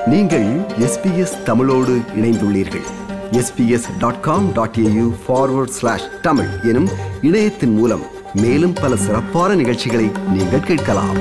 நீங்கள் எஸ்பிஎஸ் தமிழோடு இணைந்துள்ளீர்கள் SBS dot com dot AU forward slash Tamil எனும் இணையத்தின் மூலம் மேலும் பல சிறப்பான நிகழ்ச்சிகளை நீங்கள் கேட்கலாம்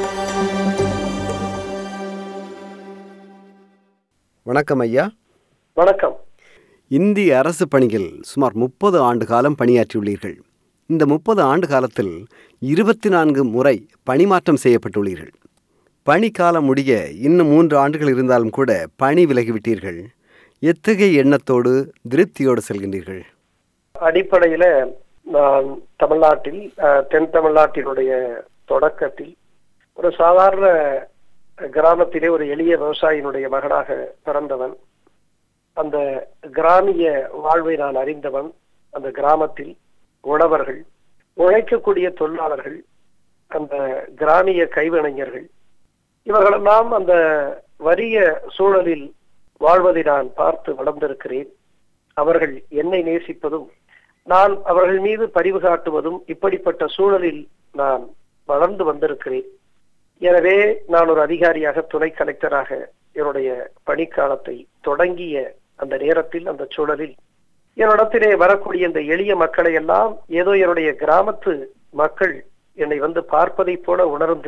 வணக்கம் ஐயா வணக்கம் இந்திய அரசு பணியில் சுமார் முப்பது ஆண்டு காலம் பணியாற்றியுள்ளீர்கள் இந்த முப்பது ஆண்டு காலத்தில் இருபத்தி நான்கு முறை பணிமாற்றம் செய்யப்பட்டுள்ளீர்கள் பணிக்காலம் முடிய இன்னும் மூன்று ஆண்டுகள் இருந்தாலும் கூட பணி விலகிவிட்டீர்கள் எத்தகைய எண்ணத்தோடு திருப்தியோடு செல்கின்றீர்கள் அடிப்படையில நான் தமிழ்நாட்டில் அஹ், தென் தமிழ்நாட்டினுடைய தொடக்கத்தில் ஒரு சாதாரண கிராமத்திலே ஒரு எளிய விவசாயியினுடைய மகனாக பிறந்தவன் அந்த கிராமிய வாழ்வை நான் அறிந்தவன் அந்த கிராமத்தில் உழவர்கள் உழைக்கக்கூடிய தொழிலாளர்கள் அந்த கிராமிய கைவினைஞர்கள் இவர்களெல்லாம் அந்த வறிய சூழலில் வாழ்வதை நான் பார்த்து வளர்ந்திருக்கிறேன் அவர்கள் என்னை நேசிப்பதும் நான் அவர்கள் மீது பரிவு காட்டுவதும் இப்படிப்பட்ட சூழலில் நான் வளர்ந்து வந்திருக்கிறேன் எனவே நான் ஒரு அதிகாரியாக துணை கலெக்டராக என்னுடைய பணிக்காலத்தை தொடங்கிய அந்த நேரத்தில் அந்த சூழலில் என்னிடத்திலே வரக்கூடிய இந்த எளிய மக்களை எல்லாம் ஏதோ என்னுடைய கிராமத்து மக்கள் என்னை வந்து பார்ப்பதைப் போல உணர்ந்து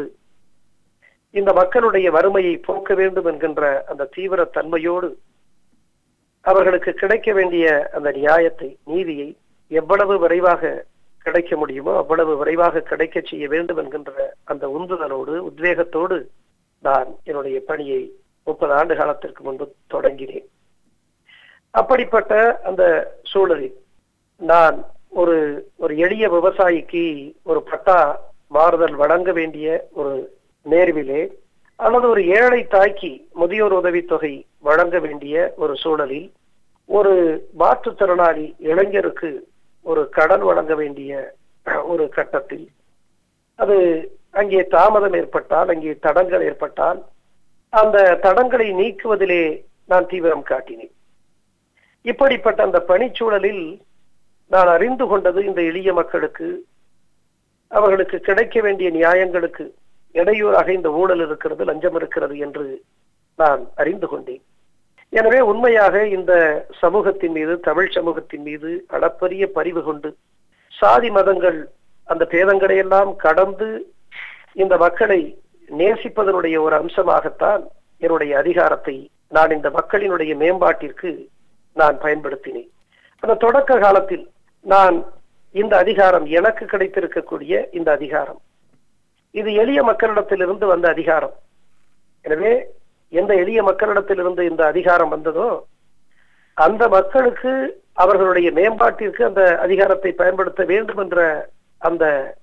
இந்த மக்களுடைய வறுமையை போக்க வேண்டும் என்கின்ற அந்த தீவிர தன்மையோடு அவர்களுக்கு கிடைக்க வேண்டிய அந்த நியாயத்தை நீதியை எவ்வளவு விரைவாக கிடைக்க முடியுமோ அவ்வளவு விரைவாக கிடைக்க செய்ய வேண்டும் என்கின்ற அந்த உந்துதலோடு உத்வேகத்தோடு நான் என்னுடைய பணியை முப்பது ஆண்டு காலத்திற்கு முன்பு தொடங்கினேன் அப்படிப்பட்ட அந்த சூழலில் நான் ஒரு ஒரு எளிய விவசாயிக்கு ஒரு பட்டா மாறுதல் வழங்க வேண்டிய ஒரு நேர்விலே அல்லது ஒரு ஏழை தாய்க்கு முதியோர் உதவித்தொகை வழங்க வேண்டிய ஒரு சூழலில் ஒரு மாற்றுத்திறனாளி இளைஞருக்கு ஒரு கடன் வழங்க வேண்டிய ஒரு கட்டத்தில் அது அங்கே தாமதம் ஏற்பட்டால் அங்கே தடங்கள் ஏற்பட்டால் அந்த தடங்களை நீக்குவதிலே நான் தீவிரம் காட்டினேன் இப்படிப்பட்ட அந்த பணிச்சூழலில் நான் அறிந்து கொண்டது இந்த எளிய மக்களுக்கு அவர்களுக்கு கிடைக்க வேண்டிய நியாயங்களுக்கு இடையூறாக இந்த ஊழல் இருக்கிறது லஞ்சம் இருக்கிறது என்று நான் அறிந்து கொண்டேன் எனவே உண்மையாக இந்த சமூகத்தின் மீது தமிழ் சமூகத்தின் மீது அளப்பரிய பரிவு கொண்டு சாதி மதங்கள் அந்த பேதங்களை எல்லாம் கடந்து இந்த மக்களை நேசிப்பதனுடைய ஒரு அம்சமாகத்தான் என்னுடைய அதிகாரத்தை நான் இந்த மக்களினுடைய மேம்பாட்டிற்கு நான் பயன்படுத்தினேன் அந்த தொடக்க காலத்தில் நான் இந்த அதிகாரம் எனக்கு கிடைத்திருக்கக்கூடிய இந்த அதிகாரம் இது எளிய மக்களிடத்திலிருந்து வந்த அதிகாரம் எனவே எந்த எளிய மக்களிடத்திலிருந்து இந்த அதிகாரம் வந்ததோ அந்த மக்களுக்கு அவர்களுடைய மேம்பாட்டிற்கு அந்த அதிகாரத்தை பயன்படுத்த வேண்டும் என்ற அந்த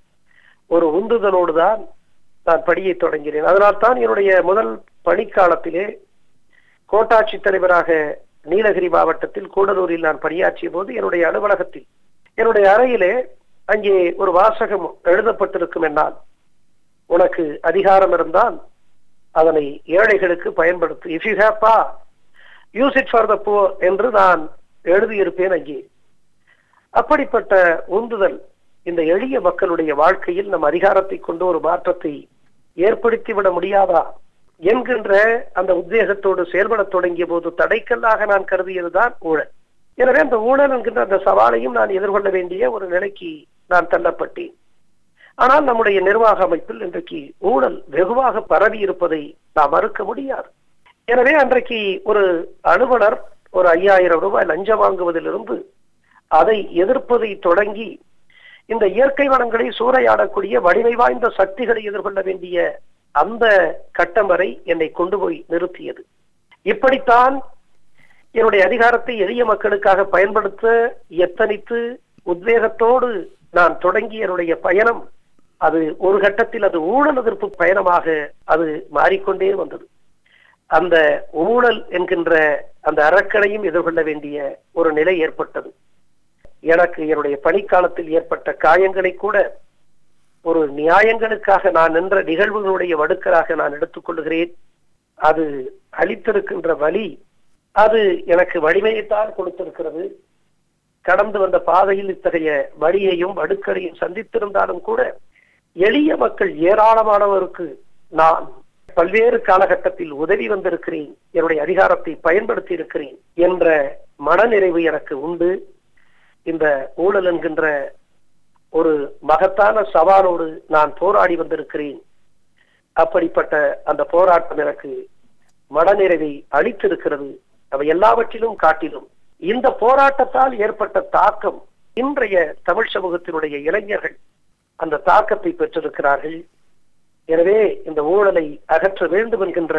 ஒரு உந்துதலோடு தான் நான் பணியை தொடங்கினேன் அதனால்தான் என்னுடைய முதல் பணிக்காலத்திலே கோட்டாட்சி தலைவராக நீலகிரி மாவட்டத்தில் கூடலூரில் நான் பணியாற்றிய போது என்னுடைய அலுவலகத்தில் என்னுடைய அறையிலே அங்கே ஒரு வாசகம் எழுதப்பட்டிருக்கும் என்னால் உனக்கு அதிகாரம் இருந்தால் அதனை ஏழைகளுக்கு பயன்படுத்து இஃப் யூ ஹேவ் பா use it for the poor என்று நான் எழுதியிருப்பேன் அங்கே அப்படிப்பட்ட உந்துதல் இந்த எளிய மக்களுடைய வாழ்க்கையில் நம் அதிகாரத்தை கொண்டு ஒரு மாற்றத்தை ஏற்படுத்தி விட முடியாதா என்கின்ற அந்த உத்வேகத்தோடு செயல்படத் தொடங்கிய போது தடைக்கல்லாக நான் கருதியதுதான் ஊழல் எனவே அந்த ஊழல் என்கின்ற அந்த சவாலையும் நான் எதிர்கொள்ள வேண்டிய ஒரு நிலைக்கு நான் தள்ளப்பட்டேன் ஆனால் நம்முடைய நிர்வாக அமைப்பில் இன்றைக்கு ஊழல் வெகுவாக பரவி இருப்பதை நாம் மறுக்க முடியாது எனவே அன்றைக்கு ஒரு அலுவலர் ஒரு ஐயாயிரம் ரூபாய் லஞ்சம் வாங்குவதிலிருந்து அதை எதிர்ப்பதை தொடங்கி இந்த இயற்கை வளங்களை சூறையாடக்கூடிய வலிமை வாய்ந்த சக்திகளை எதிர்கொள்ள வேண்டிய அந்த கட்டம் வரை என்னை கொண்டு போய் நிறுத்தியது இப்படித்தான் என்னுடைய அதிகாரத்தை எளிய மக்களுக்காக பயன்படுத்த எத்தனித்து உத்வேகத்தோடு நான் தொடங்கிய என்னுடைய பயணம் அது ஒரு கட்டத்தில் அது ஊழல் எதிர்ப்பு பயணமாக அது மாறிக்கொண்டே வந்தது அந்த ஊழல் என்கின்ற அந்த அரக்கனையும் எதிர்கொள்ள வேண்டிய ஒரு நிலை ஏற்பட்டது எனக்கு என்னுடைய பணிக்காலத்தில் ஏற்பட்ட காயங்களை கூட ஒரு நியாயங்களுக்காக நான் நின்ற நிகழ்வுகளுடைய வடுக்கராக நான் எடுத்துக்கொள்கிறேன் அது அளித்திருக்கின்ற வழி அது எனக்கு வலிமையைத்தான் கொடுத்திருக்கிறது கடந்து வந்த பாதையில் இத்தகைய வழியையும் வடுக்களையும் சந்தித்திருந்தாலும் கூட எளிய மக்கள் ஏராளமானவருக்கு நான் பல்வேறு காலகட்டத்தில் உதவி வந்திருக்கிறேன் என்னுடைய அதிகாரத்தை பயன்படுத்தி இருக்கிறேன் என்ற மனநிறைவு எனக்கு உண்டு இந்த ஊழல் என்கின்ற ஒரு மகத்தான சவாலோடு நான் போராடி வந்திருக்கிறேன் அப்படிப்பட்ட அந்த போராட்டம் எனக்கு மனநிறைவை அளித்திருக்கிறது அவை எல்லாவற்றிலும் காட்டிலும் இந்த போராட்டத்தால் ஏற்பட்ட தாக்கம் இன்றைய தமிழ் சமூகத்தினுடைய இளைஞர்கள் அந்த தாக்கத்தை பெற்றிருக்கிறார்கள் எனவே இந்த ஊழலை அகற்ற வேண்டும் என்கின்ற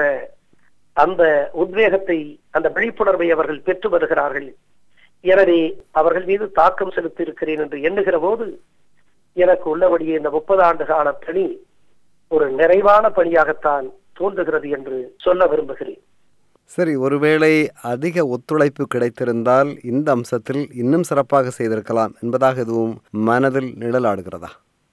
அந்த உத்வேகத்தை அந்த விழிப்புணர்வை அவர்கள் பெற்று வருகிறார்கள் எனவே அவர்கள் மீது தாக்கம் செலுத்தி இருக்கிறேன் என்று எண்ணுகிற போது எனக்கு உள்ளபடியே இந்த முப்பது ஆண்டு கால பணி ஒரு நிறைவான பணியாகத்தான் தோன்றுகிறது என்று சொல்ல விரும்புகிறேன் சரி ஒருவேளை அதிக ஒத்துழைப்பு கிடைத்திருந்தால் இந்த அம்சத்தில் இன்னும் சிறப்பாக செய்திருக்கலாம் என்பதாக எதுவும் மனதில் நிழலாடுகிறதா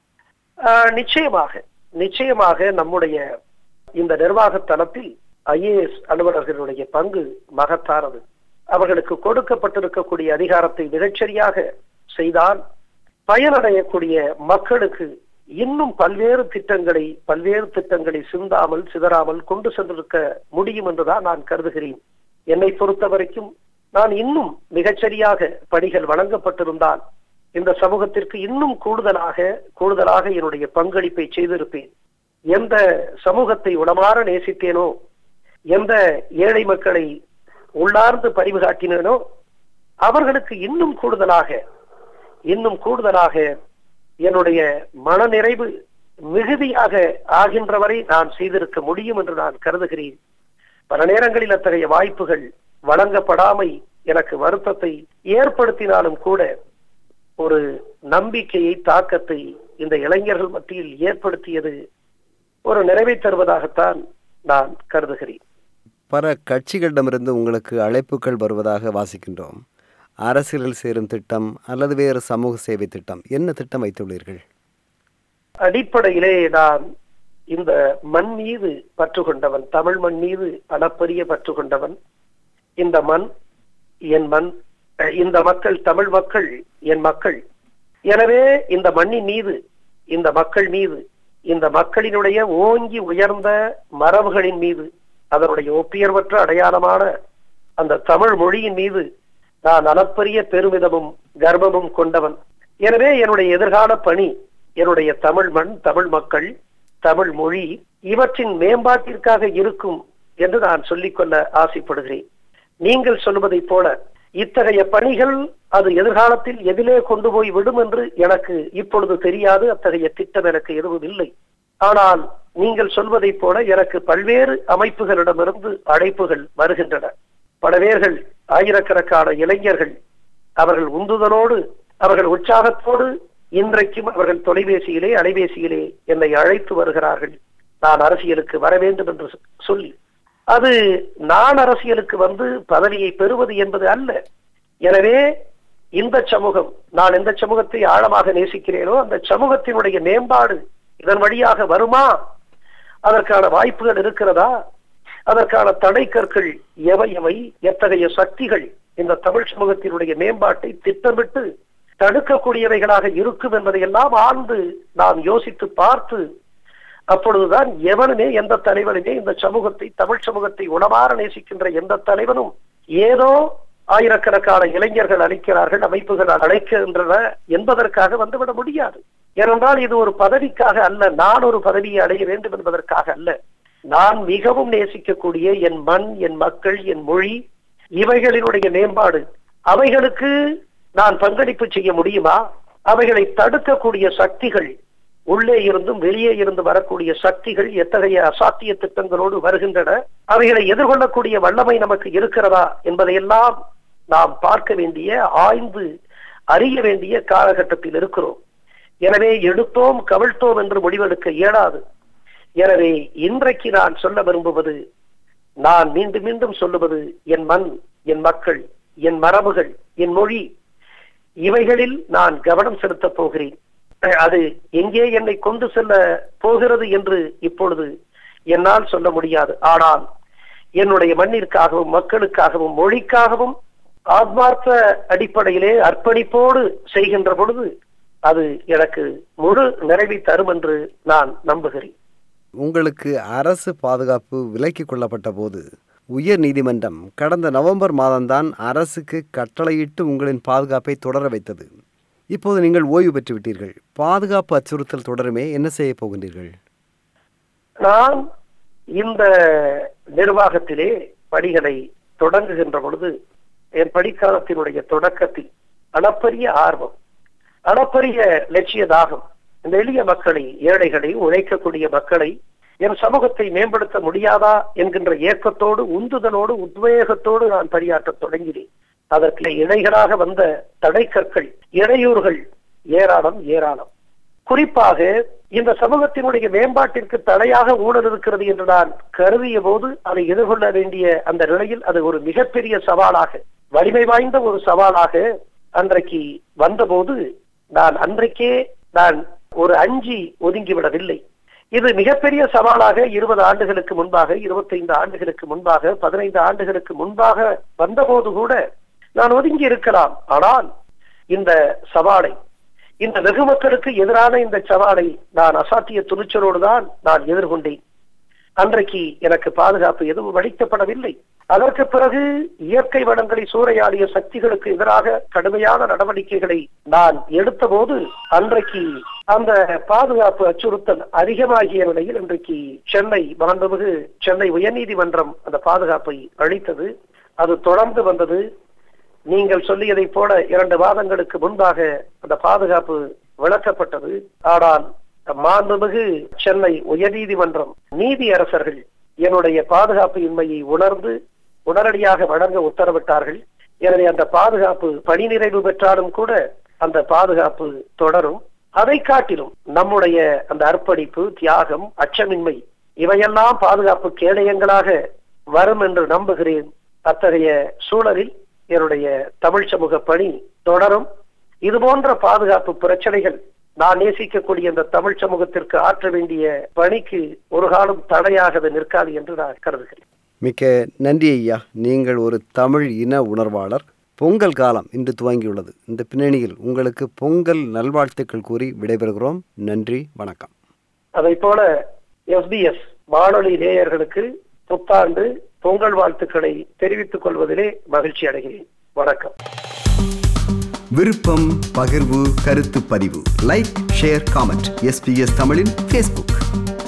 ஆஹ், நிச்சயமாக நிச்சயமாக நம்முடைய இந்த நிர்வாக தளத்தில் ஐஏஎஸ் அலுவலர்களுடைய பங்கு மகத்தானது அவர்களுக்கு கொடுக்கப்பட்டிருக்கக்கூடிய அதிகாரத்தை மிகச்சரியாக செய்தால் பயனடையக்கூடிய மக்களுக்கு இன்னும் பல்வேறு திட்டங்களை பல்வேறு திட்டங்களை சிந்தாமல் சிதறாமல் கொண்டு சென்றிருக்க முடியும் என்றுதான் நான் கருதுகிறேன் என்னை பொறுத்த வரைக்கும் நான் இன்னும் மிகச்சரியாக பணிகள் வழங்கப்பட்டிருந்தால் இந்த சமூகத்திற்கு இன்னும் கூடுதலாக கூடுதலாக என்னுடைய பங்களிப்பை செய்திருப்பேன் எந்த சமூகத்தை உளமாற நேசித்தேனோ எந்த ஏழை மக்களை உள்ளார்ந்து பரிவு காட்டினேனோ அவர்களுக்கு இன்னும் கூடுதலாக இன்னும் கூடுதலாக என்னுடைய மனநிறைவு மிகுதியாக ஆகின்ற வரை நான் செய்திருக்க முடியும் என்று நான் கருதுகிறேன் பல நேரங்களில் அத்தகைய வாய்ப்புகள் வழங்கப்படாமை எனக்கு வருத்தத்தை ஏற்படுத்தினாலும் கூட ஒரு நம்பிக்கையை தாக்கத்தை இந்த இளைஞர்கள் மத்தியில் ஏற்படுத்தியது ஒரு நிறைவை தருவதாகத்தான் நான் கருதுகிறேன் பல கட்சிகளிடமிருந்து உங்களுக்கு அழைப்புகள் வருவதாக வாசிக்கின்றோம் அரசியலில் சேரும் திட்டம் அல்லது வேறு சமூக சேவை திட்டம் என்ன திட்டம் வைத்துள்ளீர்கள் அடிப்படையிலே நான் இந்த மண் மீது பற்று கொண்டவன் தமிழ் மண் மீது அளப்பரிய பற்று கொண்டவன் இந்த மண் என் மண் அஹ், இந்த மக்கள் தமிழ் மக்கள் என் மக்கள் எனவே இந்த மண்ணின் மீது இந்த மக்கள் மீது இந்த மக்களினுடைய ஓங்கி உயர்ந்த மரபுகளின் மீது அதனுடைய ஒப்பியர்வற்ற அடையாளமான அந்த தமிழ் மொழியின் மீது நான் அளப்பரிய பெருமிதமும் கர்வமும் கொண்டவன் எனவே என்னுடைய எதிர்கால பணி என்னுடைய தமிழ் மண் தமிழ் மக்கள் தமிழ் மொழி இவற்றின் மேம்பாட்டிற்காக இருக்கும் என்று நான் சொல்லிக்கொள்ள ஆசைப்படுகிறேன் நீங்கள் சொல்வதைப் போல இத்தகைய பணிகள் அது எதிர்காலத்தில் எதிலே கொண்டு போய் விடும் என்று எனக்கு இப்பொழுது தெரியாது அத்தகைய திட்டம் எனக்கு எதுவும் இல்லை ஆனால் நீங்கள் சொல்வதைப் போல எனக்கு பல்வேறு அமைப்புகளிடமிருந்து அழைப்புகள் வருகின்றன பல பேர்கள் ஆயிரக்கணக்கான இளைஞர்கள் அவர்கள் உந்துதலோடு அவர்கள் உற்சாகத்தோடு இன்றைக்கும் அவர்கள் தொலைபேசியிலே அலைபேசியிலே என்னை அழைத்து வருகிறார்கள் நான் அரசியலுக்கு வர வேண்டும் என்று சொல்லி அது நான் அரசியலுக்கு வந்து பதவியை பெறுவது என்பது அல்ல எனவே இந்த சமூகம் நான் எந்த சமூகத்தை ஆழமாக நேசிக்கிறேனோ அந்த சமூகத்தினுடைய மேம்பாடு இதன் வழியாக வருமா அதற்கான வாய்ப்புகள் இருக்கிறதா அதற்கான தடை கற்கள் எவை எவை எத்தகைய சக்திகள் இந்த தமிழ் சமூகத்தினுடைய மேம்பாட்டை திட்டமிட்டு தடுக்கக்கூடியவைகளாக இருக்கும் என்பதையெல்லாம் ஆழ்ந்து நாம் யோசித்து பார்த்து அப்பொழுதுதான் எவனுமே எந்த தலைவனுமே இந்த சமூகத்தை தமிழ் சமூகத்தை உணவார நேசிக்கின்ற எந்த தலைவனும் ஏதோ ஆயிரக்கணக்கான இளைஞர்கள் அழைக்கிறார்கள் அமைப்புகள் அழைக்கின்றன என்பதற்காக வந்துவிட முடியாது ஏனென்றால் இது ஒரு பதவிக்காக அல்ல நான் ஒரு பதவியை அடைய வேண்டும் என்பதற்காக அல்ல நான் மிகவும் நேசிக்கக்கூடிய என் மண் என் மக்கள் என் மொழி இவைகளினுடைய மேம்பாடு அவைகளுக்கு நான் பங்களிப்பு செய்ய முடியுமா அவைகளை தடுக்கக்கூடிய சக்திகள் உள்ளே இருந்தும் வெளியே இருந்து வரக்கூடிய சக்திகள் எத்தகைய அசாத்திய திட்டங்களோடு வருகின்றன அவைகளை எதிர்கொள்ளக்கூடிய வல்லமை நமக்கு இருக்கிறதா என்பதையெல்லாம் நாம் பார்க்க வேண்டிய ஆய்ந்து அறிய வேண்டிய காலகட்டத்தில் இருக்கிறோம் எனவே எடுத்தோம் கவிழ்த்தோம் என்று முடிவெடுக்க இயலாது எனவே இன்றைக்கு நான் சொல்ல விரும்புவது நான் மீண்டும் மீண்டும் சொல்லுவது என் மண் என் மக்கள் என் மரபுகள் என் மொழி இவைகளில் நான் கவனம் செலுத்தப் போகிறேன் அது எங்கே என்னை கொண்டு செல்ல போகிறது என்று இப்பொழுது என்னால் சொல்ல முடியாது ஆனால் என்னுடைய மண்ணிற்காகவும் மக்களுக்காகவும் மொழிக்காகவும் ஆத்மார்த்த அடிப்படையிலே அர்ப்பணிப்போடு செய்கின்ற பொழுது அது எனக்கு முழு நிறைவை தரும் என்று நான் நம்புகிறேன் உங்களுக்கு அரசு பாதுகாப்பு விலக்கிக் கொள்ளப்பட்ட போது உயர் நீதிமன்றம் கடந்த நவம்பர் மாதம்தான் அரசுக்கு கட்டளையிட்டு உங்களின் பாதுகாப்பை தொடர வைத்தது இப்போது நீங்கள் ஓய்வு பெற்று விட்டீர்கள் பாதுகாப்பு அச்சுறுத்தல் தொடருமே என்ன செய்ய போகின்றீர்கள் நான் இந்த நிர்வாகத்திலே பணிகளை தொடங்குகின்ற பொழுது என் படிக்காலத்தினுடைய தொடக்கத்தில் அளப்பரிய ஆர்வம் அளப்பரிய லட்சிய தாகம் இந்த எளிய மக்களை ஏழைகளை உழைக்கக்கூடிய மக்களை என் சமூகத்தை மேம்படுத்த முடியாதா என்கின்ற ஏக்கத்தோடு உந்துதலோடு உத்வேகத்தோடு நான் பணியாற்றத் தொடங்கினேன் அதற்கு இணைகளாக வந்த தடைக்கற்கள் இடையூறுகள் ஏராளம் ஏராளம் குறிப்பாக இந்த சமூகத்தினுடைய மேம்பாட்டிற்கு தடையாக ஊழல் இருக்கிறது என்று நான் கருதிய போது அதை எதிர்கொள்ள வேண்டிய அந்த நிலையில் அது ஒரு மிகப்பெரிய சவாலாக வலிமை வாய்ந்த ஒரு சவாலாக அன்றைக்கு வந்தபோது நான் அன்றைக்கே நான் ஒரு அஞ்சி ஒதுங்கிவிடவில்லை இது மிகப்பெரிய சவாலாக இருபது ஆண்டுகளுக்கு முன்பாக இருபத்தைந்து ஆண்டுகளுக்கு முன்பாக பதினைந்து ஆண்டுகளுக்கு முன்பாக வந்தபோது கூட நான் ஒதுங்கி இருக்கலாம் ஆனால் இந்த சவாலை இந்த வெகு மக்களுக்கு எதிரான இந்த சவாலை நான் அசாத்திய துணிச்சலோடு தான் நான் எதிர்கொண்டேன் அன்றைக்கு எனக்கு பாதுகாப்பு எதுவும் அளிக்கப்படவில்லை அதற்கு பிறகு இயற்கை வளங்களை சூறையாடிய சக்திகளுக்கு எதிராக கடுமையான நடவடிக்கைகளை நான் எடுத்தபோது அன்றைக்கு அந்த பாதுகாப்பு அச்சுறுத்தல் அதிகமாகிய நிலையில் இன்றைக்கு சென்னை மாண்புமிகு சென்னை உயர்நீதிமன்றம் அந்த பாதுகாப்பை அளித்தது அது தொடர்ந்து வந்தது நீங்கள் சொல்லியதைப் போல இரண்டு மாதங்களுக்கு முன்பாக அந்த பாதுகாப்பு விளக்கப்பட்டது ஆனால் மாண்புமிகு சென்னை உயர்நீதிமன்றம் நீதி அரசர்கள் என்னுடைய பாதுகாப்பு இன்மையை உணர்ந்து உடனடியாக வழங்க உத்தரவிட்டார்கள் எனவே அந்த பாதுகாப்பு பணி நிறைவு பெற்றாலும் கூட அந்த பாதுகாப்பு தொடரும் அதை காட்டிலும் நம்முடைய அந்த அர்ப்பணிப்பு தியாகம் அச்சமின்மை இவையெல்லாம் பாதுகாப்பு கேடயங்களாக வரும் என்று நம்புகிறேன் அத்தகைய சூழலில் என்னுடைய தமிழ் சமூக பணி தொடரும் இது போன்ற பாதுகாப்பு பிரச்சனைகள் நான் நேசிக்கக்கூடிய இந்த தமிழ் சமூகத்திற்கு ஆற்ற வேண்டிய பணிக்கு ஒரு காலம் தடையாக அது நிற்காது என்று நான் கருதுகிறேன் மிக்க நன்றி ஐயா நீங்கள் ஒரு தமிழ் இன உணர்வாளர் பொங்கல் காலம் இன்று துவங்கியுள்ளது இந்த பின்னணியில் உங்களுக்கு பொங்கல் நல்வாழ்த்துக்கள் கூறி விடைபெறுகிறோம் நன்றி வணக்கம் அதை போல எஸ்பிஎஸ் வானொலி நேயர்களுக்கு புத்தாண்டு பொங்கல் வாழ்த்துக்களை தெரிவித்துக் கொள்வதிலே மகிழ்ச்சி அடைகிறேன் வணக்கம் விருப்பம் பகிர்வு கருத்து பதிவு லைக் ஷேர் காமெண்ட் எஸ்பிஎஸ் தமிழின் ஃபேஸ்புக்